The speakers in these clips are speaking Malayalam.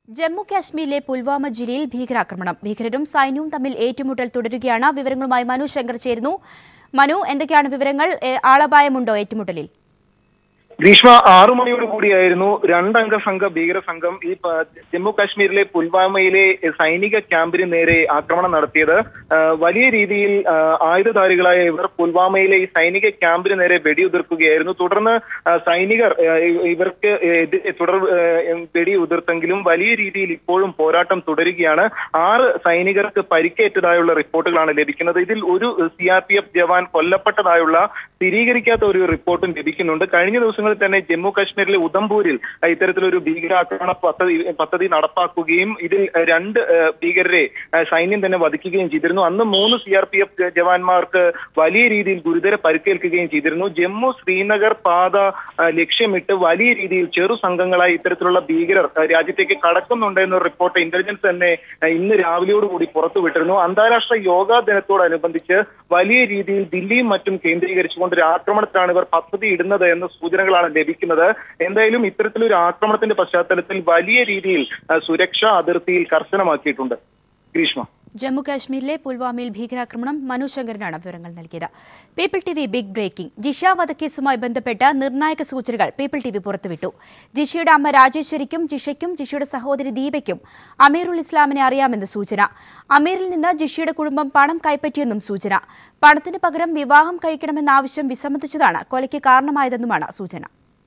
ജമ്മു കാശ്മീരിലെ പുൽവാമ ജില്ലയിൽ ഭീകരാക്രമണം ഭീകരരും സൈന്യവും തമ്മിൽ ഏറ്റുമുട്ടൽ തുടരുകയാണ് വിവരങ്ങളുമായി മനു ശങ്കർ ചേരുന്നു മനു എന്തൊക്കെയാണ് വിവരങ്ങൾ ഏ, ആളപായമുണ്ടോ ഏറ്റുമുട്ടലിൽ ഗ്രീഷ്മ ആറു മണിയോട് കൂടിയായിരുന്നു രണ്ടംഗ സംഘ ഭീകര സംഘം ഈ പ- ജമ്മു കാശ്മീരിലെ പുൽവാമയിലെ സൈനിക ക്യാമ്പിന് നേരെ ആക്രമണം നടത്തിയത് ആ, വലിയ രീതിയിൽ ആ, ആയുധധാരികളായ ഇവർ പുൽവാമയിലെ ഈ സൈനിക ക്യാമ്പിന് നേരെ വെടിയുതിർക്കുകയായിരുന്നു തുടർന്ന് ആ, സൈനികർ ആ, ഇ- ഇവർക്ക് എതിരെ തുടർ ആ, വെടിയുതിർത്തെങ്കിലും വലിയ രീതിയിൽ ഇപ്പോഴും പോരാട്ടം തുടരുകയാണ് ആറ് സൈനികർക്ക് പരിക്കേറ്റതായുള്ള റിപ്പോർട്ടുകളാണ് ലഭിക്കുന്നത് ഇതിൽ ഒരു സി ആർ പി എഫ് ജവാൻ കൊല്ലപ്പെട്ടതായുള്ള സ്ഥിരീകരിക്കാത്ത ഒരു റിപ്പോർട്ടും ലഭിക്കുന്നുണ്ട് കഴിഞ്ഞ ദിവസങ്ങളിൽ തന്നെ ജമ്മു കാശ്മീരിലെ ഉദംപൂരിൽ അഹ് ഇത്തരത്തിലൊരു ഭീകരാക്രമണ പദ്ധതി പദ്ധതി നടപ്പാക്കുകയും ഇതിൽ അഹ് രണ്ട് അഹ് ഭീകരരെ അഹ് സൈന്യം തന്നെ വധിക്കുകയും ചെയ്തിരുന്നു അന്ന് മൂന്ന് സി ആർ പി എഫ് ജവാന്മാർക്ക് വലിയ രീതിയിൽ ഗുരുതര പരിക്കേൽക്കുകയും ചെയ്തിരുന്നു ജമ്മു ശ്രീനഗർ പാത അഹ് ലക്ഷ്യമിട്ട് വലിയ രീതിയിൽ ചെറു സംഘങ്ങളായി ഇത്തരത്തിലുള്ള ഭീകരർ അഹ് രാജ്യത്തേക്ക് കടക്കുന്നുണ്ട് എന്ന റിപ്പോർട്ട് ഇന്റലിജൻസ് തന്നെ അഹ് ഇന്ന് രാവിലെയോടുകൂടി പുറത്തുവിട്ടിരുന്നു അന്താരാഷ്ട്ര യോഗാ ദിനത്തോടനുബന്ധിച്ച് വലിയ രീതിയിൽ ദില്ലിയും മറ്റും കേന്ദ്രീകരിച്ചുകൊണ്ട് ഒരു ആക്രമണത്തിലാണ് ഇവർ പദ്ധതി ഇടുന്നത് എന്ന സൂചനകളാണ് ലഭിക്കുന്നത് എന്തായാലും ഇത്തരത്തിലൊരു ആക്രമണത്തിന്റെ പശ്ചാത്തലത്തിൽ വലിയ രീതിയിൽ അഹ് സുരക്ഷാ അതിർത്തിയിൽ കർശനമാക്കിയിട്ടുണ്ട് ഗ്രീഷ്മ ജമ്മു കാശ്മീരിലെ പുൽവാമയിൽ ഭീകരാക്രമണം മനു ശങ്കറിനാണ് വിവരങ്ങൾ നൽകിയത് People T V big breaking Jisha വധക്കേസുമായി ബന്ധപ്പെട്ട് നിർണായക സൂചനകൾ പീപ്പിൾ ടി വി പുറത്തുവിട്ടു ജിഷയുടെ അമ്മ രാജേശ്വരിക്കും ജിഷയ്ക്കും ജിഷയുടെ സഹോദരി ദീപയ്ക്കും അമീറുൽ ഇസ്ലാമിനെ അറിയാമെന്ന് സൂചന അമീറിൽ നിന്ന് ജിഷയുടെ കുടുംബം പണം കൈപ്പറ്റിയെന്നും സൂചന പണത്തിന് പകരം വിവാഹം കഴിക്കണമെന്ന ആവശ്യം വിസമ്മതിച്ചതാണ് കൊലയ്ക്ക് കാരണമായതെന്നുമാണ് സൂചന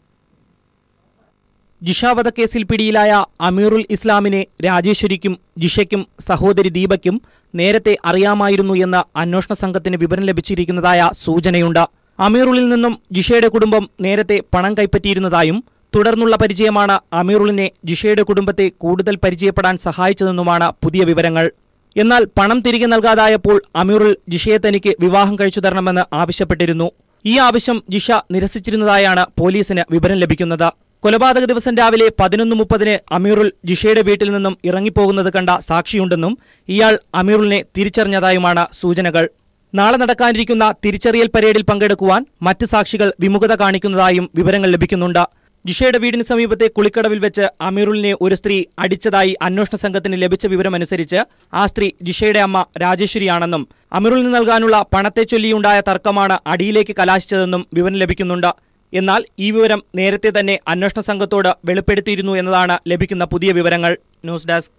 ജിഷ വധക്കേസിൽ പിടിയിലായ അമീറുൽ ഇസ്ലാമിനെ രാജേശ്വരിക്കും ജിഷയ്ക്കും സഹോദരി ദീപയ്ക്കും നേരത്തെ അറിയാമായിരുന്നു എന്ന് അന്വേഷണ സംഘത്തിന് വിവരം ലഭിച്ചിരിക്കുന്നതായ സൂചനയുണ്ട് അമീറുളിൽ നിന്നും ജിഷയുടെ കുടുംബം നേരത്തെ പണം കൈപ്പറ്റിയിരുന്നതായും തുടർന്നുള്ള പരിചയമാണ് അമീറുളിനെ ജിഷയുടെ കുടുംബത്തെ കൂടുതൽ പരിചയപ്പെടാൻ സഹായിച്ചതെന്നുമാണ് പുതിയ വിവരങ്ങൾ എന്നാൽ പണം തിരികെ നൽകാതായപ്പോൾ അമീറുൽ ജിഷയെ തനിക്ക് വിവാഹം കഴിച്ചു തരണമെന്ന് ആവശ്യപ്പെട്ടിരുന്നു ഈ ആവശ്യം ജിഷ നിരസിച്ചിരുന്നതായാണ് പോലീസിന് വിവരം ലഭിക്കുന്നത് കൊലപാതക ദിവസം രാവിലെ പതിനൊന്ന് മുപ്പതിന് അമീറുൽ ജിഷയുടെ വീട്ടിൽ നിന്നും ഇറങ്ങിപ്പോകുന്നത് കണ്ട സാക്ഷിയുണ്ടെന്നും ഇയാൾ അമീറുലിനെ തിരിച്ചറിഞ്ഞതായുമാണ് സൂചനകൾ നാളെ നടക്കാനിരിക്കുന്ന തിരിച്ചറിയൽ പരേഡിൽ പങ്കെടുക്കുവാൻ മറ്റ് സാക്ഷികൾ വിമുഖത കാണിക്കുന്നതായും വിവരങ്ങൾ ലഭിക്കുന്നുണ്ട് ജിഷയുടെ വീടിന് സമീപത്തെ കുളിക്കടവിൽ വെച്ച് അമീറുലിനെ ഒരു സ്ത്രീ അടിച്ചതായി അന്വേഷണ സംഘത്തിന് ലഭിച്ച വിവരമനുസരിച്ച് ആ സ്ത്രീ ജിഷയുടെ അമ്മ രാജേശ്വരിയാണെന്നും അമീറുലിന് നൽകാനുള്ള പണത്തെ ചൊല്ലിയുണ്ടായ തർക്കമാണ് അടിയിലേക്ക് കലാശിച്ചതെന്നും വിവരം ലഭിക്കുന്നുണ്ട് എന്നാൽ ഈ വിവരം നേരത്തെ തന്നെ അന്വേഷണ സംഘത്തോട് വെളിപ്പെടുത്തിയിരുന്നു എന്നതാണ് ലഭിക്കുന്ന പുതിയ വിവരങ്ങൾ ന്യൂസ് ഡെസ്ക്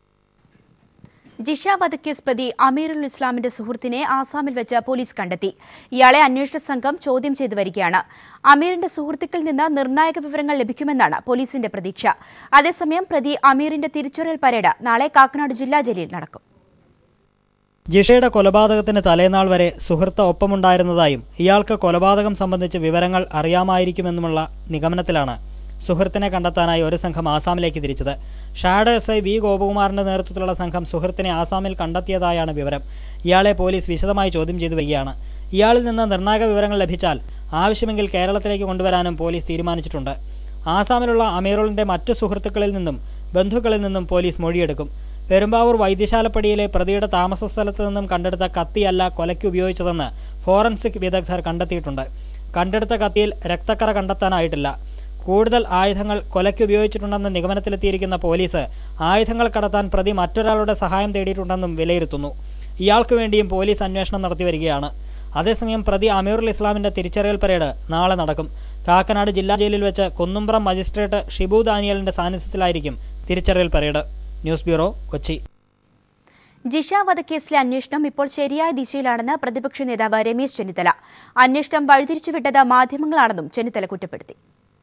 ജിഷ വധക്കേസ് പ്രതി അമീറുൽ ഇസ്ലാമിന്റെ സുഹൃത്തിനെ ആസാമിൽ വെച്ച് പോലീസ് കണ്ടെത്തി ഇയാളെ അന്വേഷണ സംഘം ചോദ്യം ചെയ്തു വരികയാണ് അമീറിന്റെ സുഹൃത്തുക്കളിൽ നിന്ന് നിർണായക വിവരങ്ങൾ ലഭിക്കുമെന്നാണ് പോലീസിന്റെ പ്രതീക്ഷ അതേസമയം പ്രതി അമീറിന്റെ തിരിച്ചറിയൽ പരേഡ് നാളെ കാക്കനാട് ജില്ലാ ജയിലിൽ നടക്കും ജിഷയുടെ കൊലപാതകത്തിന് തലേനാൾ വരെ സുഹൃത്ത് ഒപ്പമുണ്ടായിരുന്നതായും ഇയാൾക്ക് കൊലപാതകം സംബന്ധിച്ച് വിവരങ്ങൾ അറിയാമായിരിക്കുമെന്നുമുള്ള നിഗമനത്തിലാണ് സുഹൃത്തിനെ കണ്ടെത്താനായി ഒരു സംഘം ആസാമിലേക്ക് തിരിച്ചത് ഷാഡോ എസ് ഐ വി ഗോപകുമാറിന്റെ നേതൃത്വത്തിലുള്ള സംഘം സുഹൃത്തിനെ ആസാമിൽ കണ്ടെത്തിയതായാണ് വിവരം ഇയാളെ പോലീസ് വിശദമായി ചോദ്യം ചെയ്തു വരികയാണ് ഇയാളിൽ നിന്ന് നിർണായക വിവരങ്ങൾ ലഭിച്ചാൽ ആവശ്യമെങ്കിൽ കേരളത്തിലേക്ക് കൊണ്ടുവരാനും പോലീസ് തീരുമാനിച്ചിട്ടുണ്ട് ആസാമിലുള്ള അമീറുളിന്റെ മറ്റു സുഹൃത്തുക്കളിൽ നിന്നും ബന്ധുക്കളിൽ നിന്നും പോലീസ് മൊഴിയെടുക്കും പെരുമ്പാവൂർ വൈദ്യശാലപ്പടിയിലെ പ്രതിയുടെ താമസ സ്ഥലത്ത് നിന്നും കണ്ടെടുത്ത കത്തിയല്ല കൊലയ്ക്ക് ഉപയോഗിച്ചതെന്ന് ഫോറൻസിക് വിദഗ്ധർ കണ്ടെത്തിയിട്ടുണ്ട് കണ്ടെടുത്ത കത്തിയിൽ രക്തക്കറ കണ്ടെത്താനായിട്ടില്ല കൂടുതൽ ആയുധങ്ങൾ കൊലയ്ക്ക് ഉപയോഗിച്ചിട്ടുണ്ടെന്ന നിഗമനത്തിലെത്തിയിരിക്കുന്ന പോലീസ് ആയുധങ്ങൾ കടത്താൻ പ്രതി മറ്റൊരാളുടെ സഹായം തേടിയിട്ടുണ്ടെന്നും വിലയിരുത്തുന്നു ഇയാൾക്ക് വേണ്ടിയും പോലീസ് അന്വേഷണം നടത്തി വരികയാണ് അതേസമയം പ്രതി അമീറുൽ ഇസ്ലാമിന്റെ തിരിച്ചറിയൽ പരേഡ് നാളെ നടക്കും കാക്കനാട് ജില്ലാ ജയിലിൽ വെച്ച് കുന്നുംപുറം മജിസ്ട്രേറ്റ് ഷിബു ദാനിയലിന്റെ സാന്നിധ്യത്തിലായിരിക്കും തിരിച്ചറിയൽ parade news bureau Kochi Jisha വധക്കേസിലെ അന്വേഷണം ഇപ്പോൾ ശരിയായ ദിശയിലാണെന്ന് പ്രതിപക്ഷ നേതാവ് രമേശ് ചെന്നിത്തല അന്വേഷണം വഴിതിരിച്ചുവിട്ടത് മാധ്യമങ്ങളാണെന്നും ചെന്നിത്തല കുറ്റപ്പെടുത്തി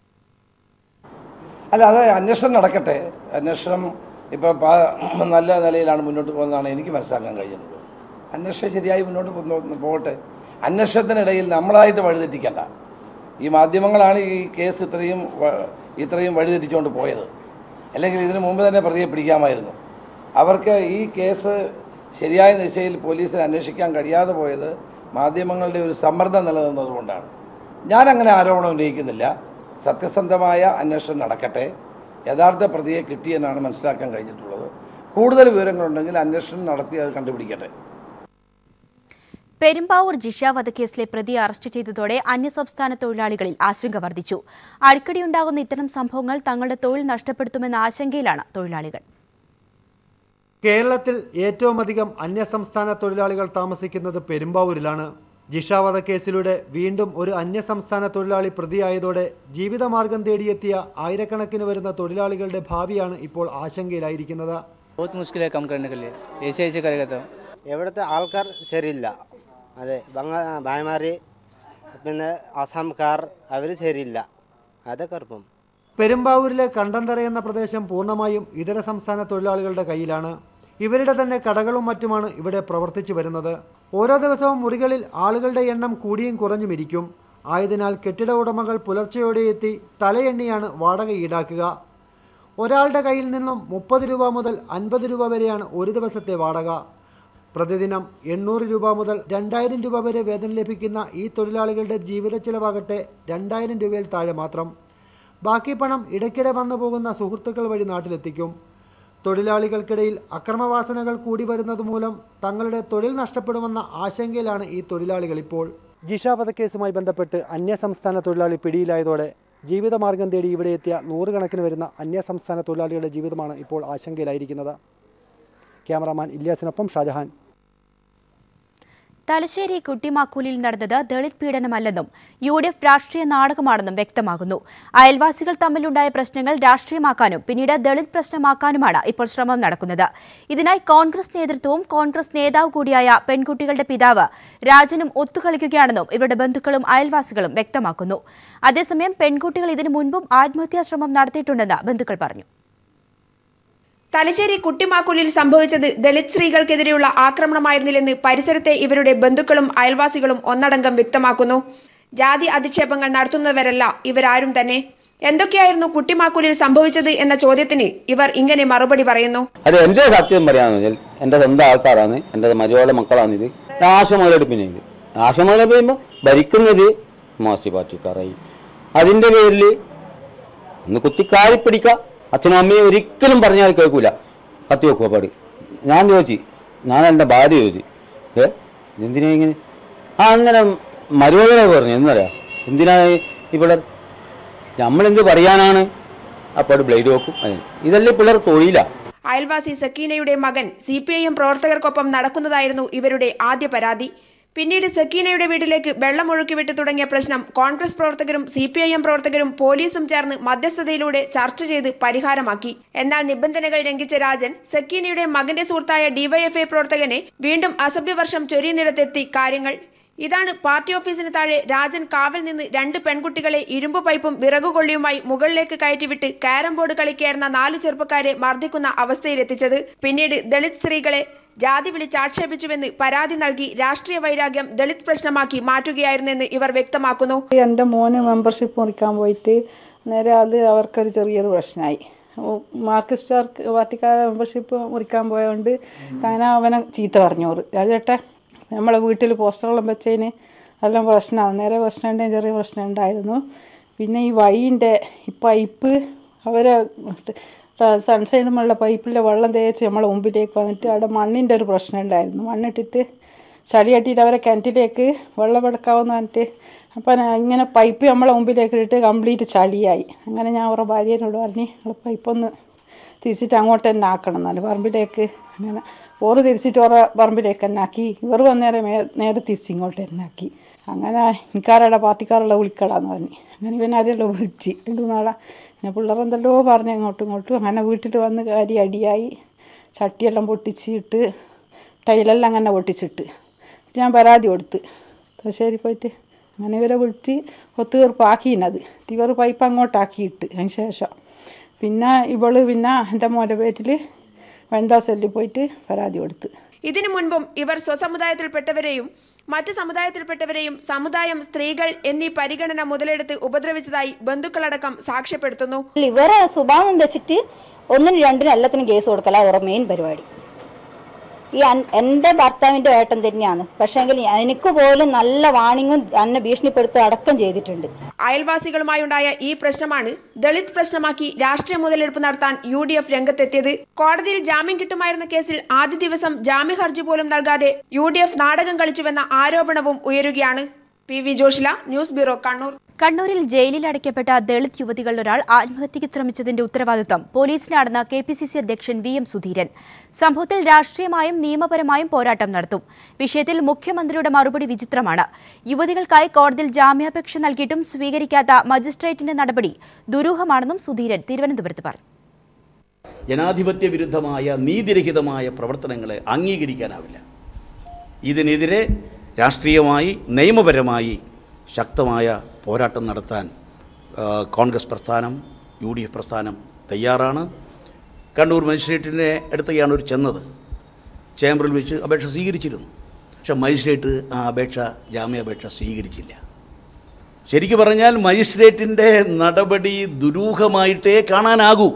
അല്ല അത് അന്വേഷണം നടക്കട്ടെ അന്വേഷണം ഇപ്പോൾ നല്ല നിലയിലാണ് മുന്നോട്ട് പോകുന്നതാണ് എനിക്ക് മനസ്സിലാക്കാൻ കഴിഞ്ഞിട്ടുള്ളത് അന്വേഷണം ശരിയായി മുന്നോട്ട് പോ- പോകട്ടെ അന്വേഷണത്തിനിടയിൽ നമ്മളായിട്ട് വഴിതെറ്റിക്കണ്ട ഈ മാധ്യമങ്ങളാണ് ഈ കേസ് ഇത്രയും വ- ഇത്രയും വഴിതെറ്റിച്ചുകൊണ്ട് പോയത് അല്ലെങ്കിൽ ഇതിനു മുമ്പ് തന്നെ പ്രതിയെ പിടിക്കാമായിരുന്നു അവർക്ക് ഈ കേസ് ശരിയായ ദിശയിൽ പോലീസിന് അന്വേഷിക്കാൻ കഴിയാതെ പോയത് മാധ്യമങ്ങളുടെ ഒരു സമ്മർദ്ദം നിലനിന്നതുകൊണ്ടാണ് ഞാൻ അങ്ങനെ ആരോപണം ഉന്നയിക്കുന്നില്ല സത്യസന്ധമായ അന്വേഷണം നടക്കട്ടെ യഥാർത്ഥ പ്രതിയെ കിട്ടിയെന്നാണ് മനസ്സിലാക്കാൻ കഴിഞ്ഞിട്ടുള്ളത് കൂടുതൽ വിവരങ്ങളുണ്ടെങ്കിൽ അന്വേഷണം നടത്തി അത് കണ്ടുപിടിക്കട്ടെ പെരുമ്പാവൂർ ജിഷ വധക്കേസിലെ പ്രതിയെ അറസ്റ്റ് ചെയ്തതോടെ അന്യസംസ്ഥാന തൊഴിലാളികളിൽ ആശങ്ക വർദ്ധിച്ചു അടിക്കടിയുണ്ടാകുന്ന ഇത്തരം സംഭവങ്ങൾ തങ്ങളുടെ തൊഴിൽ നഷ്ടപ്പെടുത്തുമെന്ന ആശങ്കയിലാണ് തൊഴിലാളികൾ കേരളത്തിൽ ഏറ്റവുമധികം അന്യസംസ്ഥാന തൊഴിലാളികൾ താമസിക്കുന്നത് പെരുമ്പാവൂരിലാണ് ജിഷ വധക്കേസിലൂടെ വീണ്ടും ഒരു അന്യസംസ്ഥാന തൊഴിലാളി പ്രതിയായതോടെ ജീവിതമാർഗം തേടിയെത്തിയ ആയിരക്കണക്കിന് വരുന്ന തൊഴിലാളികളുടെ ഭാവിയാണ് ഇപ്പോൾ ആശങ്കയിലായിരിക്കുന്നത് बहुत मुश्किल है कम करने के लिए ऐसे ऐसे करेगा तो ഇവിടുത്തെ ആൾക്കാർ ശരിയില്ല അതെ ബംഗ ഭായമാർ പിന്നെ ആസാംകാർ അവർ ശരിയില്ല അതൊക്കെ ഇപ്പം പെരുമ്പാവൂരിലെ കണ്ടന്തറ എന്ന പ്രദേശം പൂർണ്ണമായും ഇതര സംസ്ഥാന തൊഴിലാളികളുടെ കയ്യിലാണ് ഇവരുടെ തന്നെ കടകളും മറ്റുമാണ് ഇവിടെ പ്രവർത്തിച്ചു വരുന്നത് ഓരോ ദിവസവും മുറികളിൽ ആളുകളുടെ എണ്ണം കൂടിയും കുറഞ്ഞും ഇരിക്കും ആയതിനാൽ കെട്ടിട ഉടമകൾ പുലർച്ചെയോടെ എത്തി തലയെണ്ണിയാണ് വാടക ഈടാക്കുക ഒരാളുടെ കയ്യിൽ നിന്നും മുപ്പത് രൂപ മുതൽ അൻപത് രൂപ വരെയാണ് ഒരു ദിവസത്തെ വാടക പ്രതിദിനം എണ്ണൂറ് രൂപ മുതൽ രണ്ടായിരം രൂപ വരെ വേതനം ലഭിക്കുന്ന ഈ തൊഴിലാളികളുടെ ജീവിത ചെലവാകട്ടെ രണ്ടായിരം രൂപയിൽ താഴെ മാത്രം ബാക്കി പണം ഇടയ്ക്കിടെ വന്നു പോകുന്ന സുഹൃത്തുക്കൾ വഴി നാട്ടിലെത്തിക്കും തൊഴിലാളികൾക്കിടയിൽ അക്രമവാസനകൾ കൂടി വരുന്നത് മൂലം തങ്ങളുടെ തൊഴിൽ നഷ്ടപ്പെടുമെന്ന ആശങ്കയിലാണ് ഈ തൊഴിലാളികൾ ഇപ്പോൾ ജിഷ വധക്കേസുമായി ബന്ധപ്പെട്ട് അന്യസംസ്ഥാന തൊഴിലാളി പിടിയിലായതോടെ ജീവിതമാർഗം തേടി ഇവിടെ എത്തിയ നൂറുകണക്കിന് വരുന്ന അന്യസംസ്ഥാന തൊഴിലാളികളുടെ ജീവിതമാണ് ഇപ്പോൾ ആശങ്കയിലായിരിക്കുന്നത് ക്യാമറാമാൻ ഇല്യാസിനൊപ്പം ഷാജഹാൻ തലശ്ശേരി കുട്ടിമാക്കൂലിൽ നടന്നത് ദളിത് പീഡനമല്ലെന്നും യു ഡി എഫ് രാഷ്ട്രീയ നാടകമാണെന്നും വ്യക്തമാകുന്നു അയൽവാസികൾ തമ്മിലുണ്ടായ പ്രശ്നങ്ങൾ രാഷ്ട്രീയമാക്കാനും പിന്നീട് ദളിത് പ്രശ്നമാക്കാനുമാണ് ഇപ്പോൾ ശ്രമം നടക്കുന്നത് ഇതിനായി കോൺഗ്രസ് നേതൃത്വവും കോൺഗ്രസ് നേതാവ് കൂടിയായ പെൺകുട്ടികളുടെ പിതാവ് രാജനും ഒത്തുകളിക്കുകയാണെന്നും ഇവരുടെ ബന്ധുക്കളും അയൽവാസികളും വ്യക്തമാക്കുന്നു അതേസമയം പെൺകുട്ടികൾ ഇതിനു മുൻപും ആത്മഹത്യാ ശ്രമം നടത്തിയിട്ടുണ്ടെന്ന് ബന്ധുക്കൾ പറഞ്ഞു തലശ്ശേരി കുട്ടിമാക്കുലിൽ സംഭവിച്ചത് ദളിത് സ്ത്രീകൾക്കെതിരെയുള്ള ആക്രമണമായിരുന്നില്ലെന്ന് പരിസരത്തെ ഇവരുടെ ബന്ധുക്കളും അയൽവാസികളും ഒന്നടങ്കം വ്യക്തമാക്കുന്നു ജാതി അധിക്ഷേപങ്ങൾ നടത്തുന്നവരല്ല ഇവരാരും തന്നെ എന്തൊക്കെയായിരുന്നു കുട്ടിമാക്കുലിൽ സംഭവിച്ചത് എന്ന ചോദ്യത്തിന് ഇവർ ഇങ്ങനെ മറുപടി പറയുന്നു അത് എൻ്റെ സത്യം പറയാന്ന് വെച്ചാൽ എൻ്റെ സ്വന്തം ആൾക്കാരാണ് എൻ്റെ മരുവോളെ മക്കളാണ് ഇത് ആശമകളെടുപ്പിനെ ഇത് ആശമകളെടുപ്പ് ചെയ്യുമ്പോൾ ഭരിക്കുന്നത് മാസി പാർട്ടിക്കാരായി അതിൻ്റെ പേരിൽ ഒന്ന് കുത്തിക്കാരി പിടിക്കുക അച്ഛനും അമ്മയും ഒരിക്കലും പറഞ്ഞാൽ കേൾക്കൂല കത്തി വെക്കുക പാട് ഞാൻ ചോദിച്ചു ഞാൻ എൻ്റെ ഭാര്യ ചോദിച്ചു ഏ എന്തിനാ ഇങ്ങനെ ആ അങ്ങനെ മരുവകളെ പറഞ്ഞു എന്നറിയാം എന്തിനാ ഇവിടെ നമ്മളെന്ത് പറയാനാണ് അപ്പോൾ ബ്ലേഡ് വെക്കും അതിന് ഇതല്ലേ പിള്ളേർ തൊഴിലാണ് അയൽവാസി സക്കീനയുടെ മകൻ സി പി ഐ എം പ്രവർത്തകർക്കൊപ്പം നടക്കുന്നതായിരുന്നു ഇവരുടെ ആദ്യ പരാതി പിന്നീട് സക്കീനയുടെ വീട്ടിലേക്ക് വെള്ളം ഒഴുക്കിവിട്ട് തുടങ്ങിയ പ്രശ്നം കോൺഗ്രസ് പ്രവർത്തകരും സി പി ഐ എം പ്രവർത്തകരും പോലീസും ചേർന്ന് മധ്യസ്ഥതയിലൂടെ ചർച്ച ചെയ്ത് പരിഹാരമാക്കി എന്നാൽ നിബന്ധനകൾ ലംഘിച്ച രാജൻ സക്കീനയുടെ മകന്റെ സുഹൃത്തായ ഡിവൈഎഫ്ഐ പ്രവർത്തകനെ വീണ്ടും അസഭ്യവർഷം ചൊരിയുന്നിടത്തെത്തി കാര്യങ്ങൾ ഇതാണ് പാർട്ടി ഓഫീസിന് താഴെ രാജൻ കാവൽ നിന്ന് രണ്ട് പെൺകുട്ടികളെ ഇരുമ്പ് പൈപ്പും വിറകുകൊള്ളിയുമായി മുകളിലേക്ക് കയറ്റിവിട്ട് കാരം ബോർഡ് കളിക്കായിരുന്ന നാല് ചെറുപ്പക്കാരെ മർദ്ദിക്കുന്ന അവസ്ഥയിലെത്തിച്ചത് പിന്നീട് ദളിത് സ്ത്രീകളെ ജാതി വിളിച്ചാക്ഷേപിച്ചുവെന്ന് പരാതി നൽകി രാഷ്ട്രീയ വൈരാഗ്യം ദളിത് പ്രശ്നമാക്കി മാറ്റുകയായിരുന്നെന്ന് ഇവർ വ്യക്തമാക്കുന്നു എൻ്റെ മോന് മെമ്പർഷിപ്പ് മുറിക്കാൻ പോയിട്ട് നേരെ അത് അവർക്കൊരു ചെറിയൊരു പ്രശ്നമായി മാർക്സിസ്റ്റ് പാർട്ടിക്കാരെ മെമ്പർഷിപ്പ് മുറിക്കാൻ പോയതുകൊണ്ട് അങ്ങനെ അവനെ ചീത്ത പറഞ്ഞോറ് രാജേട്ടെ നമ്മളെ വീട്ടിൽ പോസ്റ്ററെല്ലാം വെച്ചതിന് എല്ലാം പ്രശ്നമാണ് നേരെ പ്രശ്നം ചെറിയ പ്രശ്നം ഉണ്ടായിരുന്നു പിന്നെ ഈ വഴീൻ്റെ ഈ പൈപ്പ് അവരെ സൺസൈഡുമുള്ള പൈപ്പിലെ വെള്ളം തേച്ച് നമ്മളെ മുമ്പിലേക്ക് വന്നിട്ട് അവിടെ മണ്ണിൻ്റെ ഒരു പ്രശ്നം ഉണ്ടായിരുന്നു മണ്ണിട്ടിട്ട് ചളി കട്ടിയിട്ട് അവരെ കിണറ്റിലേക്ക് വെള്ളം എടുക്കാമെന്ന് പറഞ്ഞിട്ട് അപ്പം ഞാൻ ഇങ്ങനെ പൈപ്പ് നമ്മളെ മുമ്പിലേക്ക് ഇട്ടിട്ട് കംപ്ലീറ്റ് ചളിയായി അങ്ങനെ ഞാൻ അവരുടെ ഭാര്യനോട് പറഞ്ഞ് നിങ്ങൾ പൈപ്പൊന്ന് തിരിച്ചിട്ട് അങ്ങോട്ട് തന്നെ ആക്കണം എന്നാല് പറമ്പിലേക്ക് അങ്ങനെ ഓറ് തിരിച്ചിട്ട് ഓരോ പറമ്പിലേക്ക് തന്നെ ആക്കി ഇവർ വന്നേരം മേ നേരെ തിരിച്ച് ഇങ്ങോട്ട് തന്നെ ആക്കി അങ്ങനെ എനിക്കാരുടെ പാർട്ടിക്കാരുള്ള വിളിക്കടാന്ന് പറഞ്ഞു അങ്ങനെ ഇവനാരെല്ലാം വിളിച്ച് രണ്ടു നാളെ പിന്നെ പിള്ളേരെന്തല്ലോ പറഞ്ഞു അങ്ങോട്ടും ഇങ്ങോട്ടും അങ്ങനെ വീട്ടിൽ വന്ന് കാര്യം അടിയായി ചട്ടിയെല്ലാം പൊട്ടിച്ചിട്ട് ടൈലെല്ലാം അങ്ങനെ പൊട്ടിച്ചിട്ട് ഞാൻ പരാതി കൊടുത്ത് തലശ്ശേരി പോയിട്ട് അങ്ങനെ ഇവരെ വിളിച്ച് ഒത്തുതീർപ്പാക്കിയത് ഇവർ പൈപ്പ് അങ്ങോട്ടാക്കിയിട്ട് അതിന് ശേഷം പിന്നെ ഇവള് പിന്നെ എൻ്റെ മോൻ്റെ പേരിൽ വനിതാ സെല്ലിൽ പോയിട്ട് പരാതി കൊടുത്ത് ഇതിനു മുൻപും ഇവർ സ്വസമുദായത്തിൽപ്പെട്ടവരെയും മറ്റു സമുദായത്തിൽപ്പെട്ടവരെയും സമുദായം സ്ത്രീകൾ എന്നീ പരിഗണന മുതലെടുത്ത് ഉപദ്രവിച്ചതായി ബന്ധുക്കളടക്കം സാക്ഷ്യപ്പെടുത്തുന്നു ഇവരെ സ്വഭാവം വെച്ചിട്ട് ഒന്നിനും രണ്ടിനും എല്ലാത്തിനും കേസ് കൊടുക്കല അവരുടെ മെയിൻ പരിപാടി ഈ അൻ- എൻ്റെ ഭർത്താവിൻ്റെ ഏട്ടൻ തന്നെയാണ് പക്ഷേങ്കിൽ എനിക്ക് പോലും നല്ല വാണിങ്ങും എന്നെ ഭീഷണിപ്പെടുത്തുക അടക്കം ചെയ്തിട്ടുണ്ട് അയൽവാസികളുമായുണ്ടായ ഈ പ്രശ്നമാണ് ദളിത് പ്രശ്നമാക്കി രാഷ്ട്രീയ മുതലെടുപ്പ് നടത്താൻ യു ഡി എഫ് രംഗത്തെത്തിയത് കോടതിയിൽ ജാമ്യം കിട്ടുമായിരുന്ന കേസിൽ ആദ്യ ദിവസം ജാമ്യ ഹർജി പോലും നൽകാതെ യു ഡി എഫ് നാടകം കളിച്ചുവെന്ന ആരോപണവും ഉയരുകയാണ് P V Joshila news bureau Kannur കണ്ണൂരിൽ ജയിലിൽ അടയ്ക്കപ്പെട്ട ദളിത് യുവതികളിൽ ഒരാൾ ആത്മഹത്യയ്ക്ക് ശ്രമിച്ചതിന്റെ ഉത്തരവാദിത്തം പോലീസിനാണെന്ന് കെ പി സി സി അധ്യക്ഷൻ വി എം സുധീരൻ സംഭവത്തിൽ രാഷ്ട്രീയമായും നിയമപരമായും പോരാട്ടം നടത്തും വിഷയത്തിൽ മുഖ്യമന്ത്രിയുടെ മറുപടി വിചിത്രമാണ് യുവതികൾക്കായി കോടതിയിൽ ജാമ്യാപേക്ഷ നൽകിയിട്ടും സ്വീകരിക്കാത്ത മജിസ്ട്രേറ്റിന്റെ നടപടി ദുരൂഹമാണെന്നും സുധീരൻ തിരുവനന്തപുരത്ത് പറഞ്ഞു ജനാധിപത്യ വിരുദ്ധമായ നീതിരഹിതമായ പ്രവർത്തനങ്ങളെ അംഗീകരിക്കാനാവില്ല ഇതിനെതിരെ രാഷ്ട്രീയമായി നിയമപരമായി ശക്തമായ പോരാട്ടം നടത്താൻ ആ, കോൺഗ്രസ് പ്രസ്ഥാനം യു ഡി എഫ് പ്രസ്ഥാനം തയ്യാറാണ് കണ്ണൂർ മജിസ്ട്രേറ്റിൻ്റെ അടുത്തേക്കാണ് ഒരു ചെന്നത് ചേംബറിൽ വെച്ച് അപേക്ഷ സ്വീകരിച്ചിരുന്നു പക്ഷെ മജിസ്ട്രേറ്റ് ആ അപേക്ഷ ജാമ്യാപേക്ഷ സ്വീകരിച്ചില്ല ശരിക്കു പറഞ്ഞാൽ മജിസ്ട്രേറ്റിൻ്റെ നടപടി ദുരൂഹമായിട്ടേ കാണാനാകൂ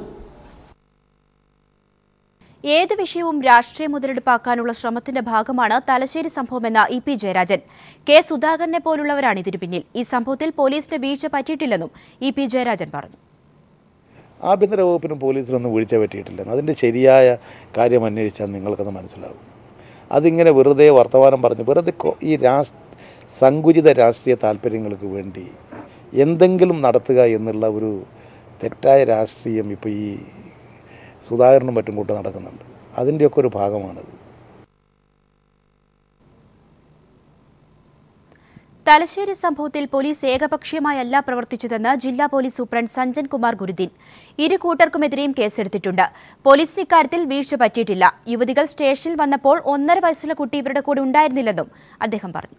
ഏത് വിഷയവും രാഷ്ട്രീയ മുതലെടുപ്പാക്കാനുള്ള ശ്രമത്തിന്റെ ഭാഗമാണ് തലശ്ശേരി സംഭവമെന്ന ഇ പി ജയരാജൻ കെ സുധാകരനെ പോലുള്ളവരാണ് ഇതിനു പിന്നിൽ ഈ സംഭവത്തിൽ പോലീസിന് വീഴ്ച പറ്റിയിട്ടില്ലെന്നും ഇ പി ജയരാജൻ പറഞ്ഞു ആഭ്യന്തര വകുപ്പിനും പോലീസിനൊന്നും വീഴ്ച പറ്റിയിട്ടില്ല അതിൻ്റെ ശരിയായ കാര്യം അന്വേഷിച്ചാൽ നിങ്ങൾക്കത് മനസ്സിലാകും അതിങ്ങനെ വെറുതെ വർത്തമാനം പറഞ്ഞ് വെറുതെ കൊ- ഈ രാഷ് സങ്കുചിത രാഷ്ട്രീയ താല്പര്യങ്ങൾക്ക് വേണ്ടി എന്തെങ്കിലും നടത്തുക എന്നുള്ള ഒരു തെറ്റായ രാഷ്ട്രീയം ഇപ്പോൾ ഈ സുധാകരനും മറ്റും കൂട്ട് നടക്കുന്നുണ്ട് അതിൻ്റെയൊക്കെ ഒരു ഭാഗമാണിത് തലശ്ശേരി സംഭവത്തിൽ പോലീസ് ഏകപക്ഷീയമായല്ല പ്രവർത്തിച്ചതെന്ന് ജില്ലാ പോലീസ് സൂപ്രണ്ട് സഞ്ജൻ കുമാർ ഗുരുദീൻ ഇരു കൂട്ടർക്കുമെതിരെയും കേസെടുത്തിട്ടുണ്ട് പോലീസിന് ഇക്കാര്യത്തിൽ വീഴ്ച പറ്റിയിട്ടില്ല യുവതികൾ സ്റ്റേഷനിൽ വന്നപ്പോൾ ഒന്നര വയസ്സുള്ള കുട്ടി ഇവരുടെ കൂടെ ഉണ്ടായിരുന്നില്ലെന്നും അദ്ദേഹം പറഞ്ഞു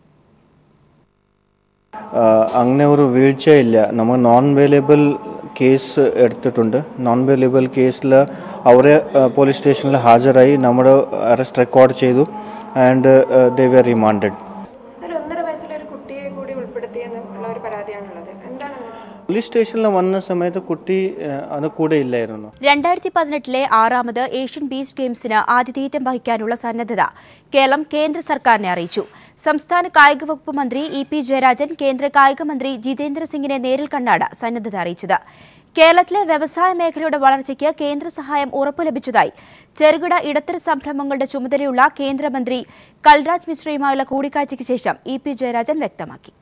ആഹ് അങ്ങനെ ഒരു വീഴ്ചയില്ല നമ്മൾ നോൺ വേലബിൾ കേസ് എടുത്തിട്ടുണ്ട് നോൺ വേലബിൾ കേസിൽ അവരെ പോലീസ് സ്റ്റേഷനിൽ ഹാജരായി നമ്മുടെ അറസ്റ്റ് റെക്കോർഡ് ചെയ്തു ആൻഡ് ദേ വെർ റിമാൻഡഡ് അതിൽ ഒന്നര വയസ്സുള്ള ഒരു കുട്ടിയെ കൂടി ഉൾപ്പെടുത്തിയെന്നുള്ള ഒരു പരാതിയാണുള്ളത് എന്താണ് പോലീസ് സ്റ്റേഷനിൽ വന്ന സമയത്ത് കുട്ടി ആഹ് അത് കൂടെ ഇല്ലായിരുന്നു രണ്ടായിരത്തി പതിനെട്ടിലെ ആറാമത് ഏഷ്യൻ ബീച്ച് ഗെയിംസിന് ആതിഥേയത്വം വഹിക്കാനുള്ള സന്നദ്ധത കേരളം കേന്ദ്ര സർക്കാരിനെ അറിയിച്ചു സംസ്ഥാന കായിക വകുപ്പ് മന്ത്രി ഇ പി ജയരാജൻ കേന്ദ്ര കായിക മന്ത്രി ജിതേന്ദ്ര സിംഗിനെ നേരിൽ കണ്ടാണ് സന്നദ്ധത അറിയിച്ചത് കേരളത്തിലെ വ്യവസായ മേഖലയുടെ വളർച്ചയ്ക്ക് കേന്ദ്ര സഹായം ഉറപ്പു ലഭിച്ചതായി ചെറുകിട ഇടത്തര സംരംഭങ്ങളുടെ ചുമതലയുള്ള കേന്ദ്രമന്ത്രി കൽരാജ് മിശ്രയുമായുള്ള കൂടിക്കാഴ്ചയ്ക്ക് ശേഷം ഇ പി ജയരാജൻ വ്യക്തമാക്കി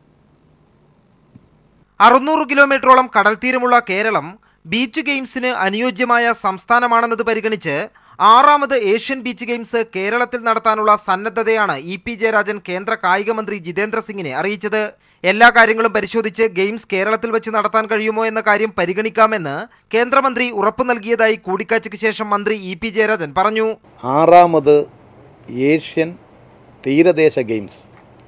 അറുന്നൂറ് കിലോമീറ്ററോളം കടൽത്തീരമുള്ള കേരളം ബീച്ച് ഗെയിംസിന് അനുയോജ്യമായ സംസ്ഥാനമാണെന്നത് പരിഗണിച്ച് ആറാമത് ഏഷ്യൻ ബീച്ച് ഗെയിംസ് കേരളത്തിൽ നടത്താനുള്ള സന്നദ്ധതയാണ് ഇ പി ജയരാജൻ കേന്ദ്ര കായിക മന്ത്രി ജിതേന്ദ്ര സിംഗിനെ അറിയിച്ചത് എല്ലാ കാര്യങ്ങളും പരിശോധിച്ച് ഗെയിംസ് കേരളത്തിൽ വെച്ച് നടത്താൻ കഴിയുമോ എന്ന കാര്യം പരിഗണിക്കാമെന്ന് കേന്ദ്രമന്ത്രി ഉറപ്പു നൽകിയതായി കൂടിക്കാഴ്ചയ്ക്ക് ശേഷം മന്ത്രി ഇ പി ജയരാജൻ പറഞ്ഞു ആറാമത് ഏഷ്യൻ തീരദേശ ഗെയിംസ്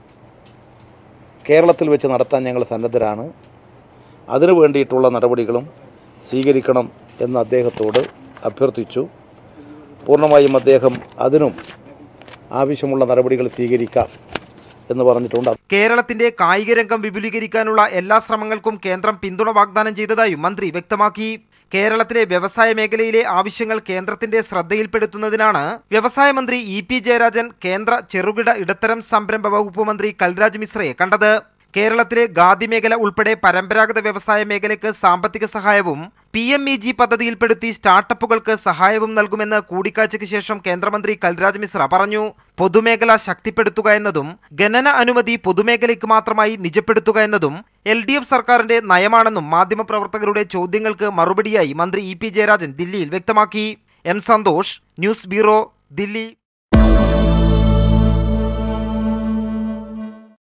കേരളത്തിൽ വെച്ച് നടത്താൻ ഞങ്ങൾ സന്നദ്ധരാണ് അതിനു വേണ്ടിയിട്ടുള്ള നടപടികളും സ്വീകരിക്കണം എന്ന് അദ്ദേഹത്തോട് അഭ്യർത്ഥിച്ചു പൂർണ്ണമായും അദ്ദേഹം അതിനും ആവശ്യമുള്ള നടപടികൾ സ്വീകരിക്കാം എന്ന് പറഞ്ഞിട്ടുണ്ട് കേരളത്തിന്റെ കായിക രംഗം വിപുലീകരിക്കാനുള്ള എല്ലാ ശ്രമങ്ങൾക്കും കേന്ദ്രം പിന്തുണ വാഗ്ദാനം ചെയ്തതായും മന്ത്രി വ്യക്തമാക്കി കേരളത്തിലെ വ്യവസായ മേഖലയിലെ ആവശ്യങ്ങൾ കേന്ദ്രത്തിന്റെ ശ്രദ്ധയിൽപ്പെടുത്തുന്നതിനാണ് വ്യവസായ മന്ത്രി ഇ പി ജയരാജൻ കേന്ദ്ര ചെറുകിട ഇടത്തരം സംരംഭ വകുപ്പ് മന്ത്രി കൽരാജ് മിശ്രയെ കണ്ടത് കേരളത്തിലെ ഖാദി മേഖല ഉൾപ്പെടെ പരമ്പരാഗത വ്യവസായ മേഖലയ്ക്ക് സാമ്പത്തിക സഹായവും പി എം ഇ ജി പദ്ധതിയിൽപ്പെടുത്തി സ്റ്റാർട്ടപ്പുകൾക്ക് സഹായവും നൽകുമെന്ന് കൂടിക്കാഴ്ചയ്ക്ക് ശേഷം കേന്ദ്രമന്ത്രി കൽരാജ് മിശ്ര പറഞ്ഞു പൊതുമേഖല ശക്തിപ്പെടുത്തുക എന്നതും ഗണന അനുമതി പൊതുമേഖലയ്ക്ക് മാത്രമായി നിജപ്പെടുത്തുക എന്നതും എൽ ഡി എഫ് സർക്കാരിന്റെ നയമാണെന്നും മാധ്യമപ്രവർത്തകരുടെ ചോദ്യങ്ങൾക്ക് മറുപടിയായി മന്ത്രി ഇ പി ജയരാജൻ ദില്ലിയിൽ വ്യക്തമാക്കി M Santhosh news bureau Delhi